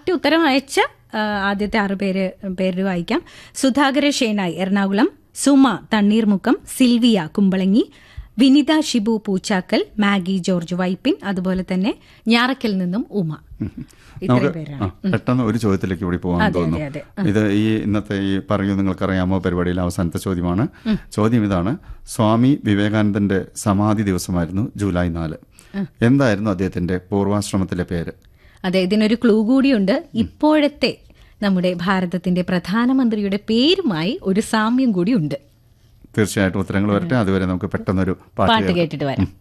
Correct ഉത്തരം അയച്ച ആ, ആദ്യത്തെ ആറ് പേര് പേര് വായിക്കാം സുധാകര ഷേനായി എറണാകുളം സുമ തണ്ണീർമുക്കം സിൽവിയ കുമ്പളങ്ങി വിനിത ഷിബു പൂച്ചാക്കൽ മാഗി ജോർജ് വൈപ്പിൻ അതുപോലെ തന്നെ ഞാറക്കൽ നിന്നും ഉമ ഇത്രയും നമുക്ക് പേരാണ് ആ, പെട്ടെന്ന് ഒരു ചോദ്യത്തിലേക്ക് കൂടി പോകാൻ അതെ, തോന്നുന്നു അതെ, ഇത് ഈ ഇന്നത്തെ ഈ പറയൂ നിങ്ങൾക്കറിയാമോ പരിപാടിയിലെ അവസാനത്തെ ചോദ്യമാണ് ചോദ്യം ഇതാണ് സ്വാമി വിവേകാനന്ദന്റെ സമാധി ദിവസമായിരുന്നു ജൂലൈ നാല് എന്തായിരുന്നു അദ്ദേഹത്തിന്റെ പൂർവാശ്രമത്തിലെ പേര് അതെ ഇതിനൊരു ക്ലൂ കൂടിയുണ്ട് ഇപ്പോഴത്തെ നമ്മുടെ ഭാരതത്തിന്റെ പ്രധാനമന്ത്രിയുടെ പേരുമായി ഒരു സാമ്യം കൂടി ഉണ്ട് തീർച്ചയായിട്ടും ഉത്തരങ്ങൾ വരട്ടെ അതുവരെ നമുക്ക് പെട്ടെന്നൊരു പാട്ട് പാട്ട് കേൾക്കാം. കേട്ടിട്ട് വരാം